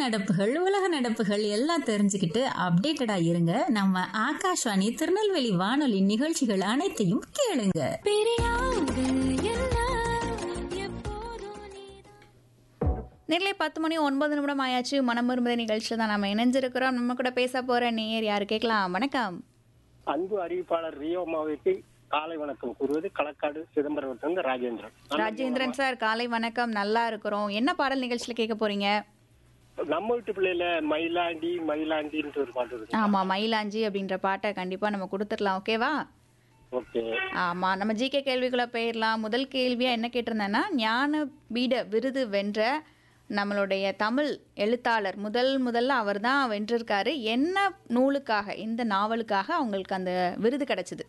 நடப்புகள் உலக நடப்புகள் எல்லாம் தெரிஞ்சுக்கிட்டு அப்டேட்டடா இருங்க நம்ம ஆகாஷ்வாணி திருநெல்வேலி வானொலி நிகழ்ச்சிகள் அனைத்தையும் கேளுங்க நேரிலே பத்து மணி ஒன்பது நிமிடம் ஆயாச்சு மனம் விரும்புத நிகழ்ச்சியில் தான் நம்ம இணைஞ்சிருக்கிறோம் நம்ம கூட பேச போற நேயர் யாரு கேட்கலாம் வணக்கம் அன்பு அறிவிப்பாளர் ரியோமாவிற்கு காலை வணக்கம் கூறுவது களக்காடு சிதம்பரத்திலிருந்து ராஜேந்திரன் ராஜேந்திரன் சார் காலை வணக்கம் நல்லா இருக்கிறோம் என்ன பாடல் நிகழ்ச்சியில் கேட்க போறீங்க நம்ம வீட்டு பிள்ளையில மயிலாண்டி மயிலாண்டின்ற ஒரு பாட்டு இருக்கு ஆமா மயிலாஞ்சி அப்படின்ற பாட்டை கண்டிப்பா நம்ம கொடுத்துடலாம் ஓகேவா ஓகே ஆமா நம்ம ஜிகே கேள்விக்குள்ள போயிடலாம் முதல் கேள்வியா என்ன கேட்டிருந்தேன்னா ஞான பீட விருது வென்ற நம்மளுடைய தமிழ் எழுத்தாளர் முதல் முதல்ல அவர் தான் வென்றிருக்காரு என்ன நூலுக்காக இந்த நாவலுக்காக அவங்களுக்கு அந்த விருது கிடைச்சது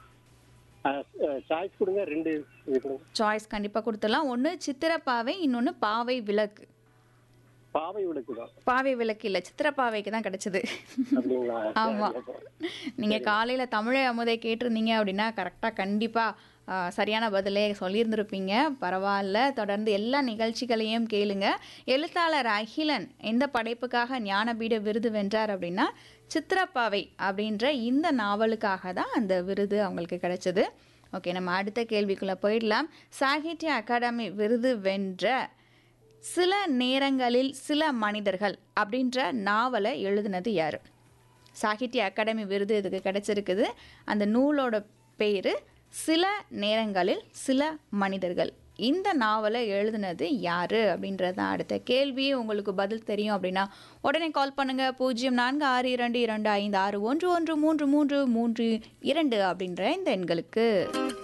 சாய்ஸ் கொடுங்க ரெண்டு இது கொடுங்க சாய்ஸ் கண்டிப்பாக கொடுத்துடலாம் ஒன்று சித்திரப்பாவை இன்னொன்று பாவை விளக்கு பாவை விளக்கு தான் பாவை விளக்கு இல்லை சித்திரப்பாவைக்கு தான் கிடைச்சது அப்படிங்களா ஆமா நீங்கள் காலையில் தமிழை அமுதை கேட்டிருந்தீங்க அப்படின்னா கரெக்டாக கண்டிப்பாக சரியான பதிலே சொல்லியிருந்திருப்பீங்க பரவாயில்ல தொடர்ந்து எல்லா நிகழ்ச்சிகளையும் கேளுங்க எழுத்தாளர் அகிலன் எந்த படைப்புக்காக ஞானபீட விருது வென்றார் அப்படின்னா சித்திரப்பாவை அப்படின்ற இந்த நாவலுக்காக தான் அந்த விருது அவங்களுக்கு கிடைச்சது ஓகே நம்ம அடுத்த கேள்விக்குள்ளே போயிடலாம் சாகித்ய அகாடமி விருது வென்ற சில நேரங்களில் சில மனிதர்கள் அப்படின்ற நாவலை எழுதினது யார் சாகித்ய அகாடமி விருது இதுக்கு கிடைச்சிருக்குது அந்த நூலோட பேர் சில நேரங்களில் சில மனிதர்கள் இந்த நாவலை எழுதினது யாரு அப்படின்றது தான் அடுத்த கேள்வி உங்களுக்கு பதில் தெரியும் அப்படின்னா உடனே கால் பண்ணுங்க பூஜ்ஜியம் நான்கு ஆறு இரண்டு இரண்டு ஐந்து ஆறு ஒன்று ஒன்று மூன்று மூன்று மூன்று இரண்டு அப்படின்ற இந்த எண்களுக்கு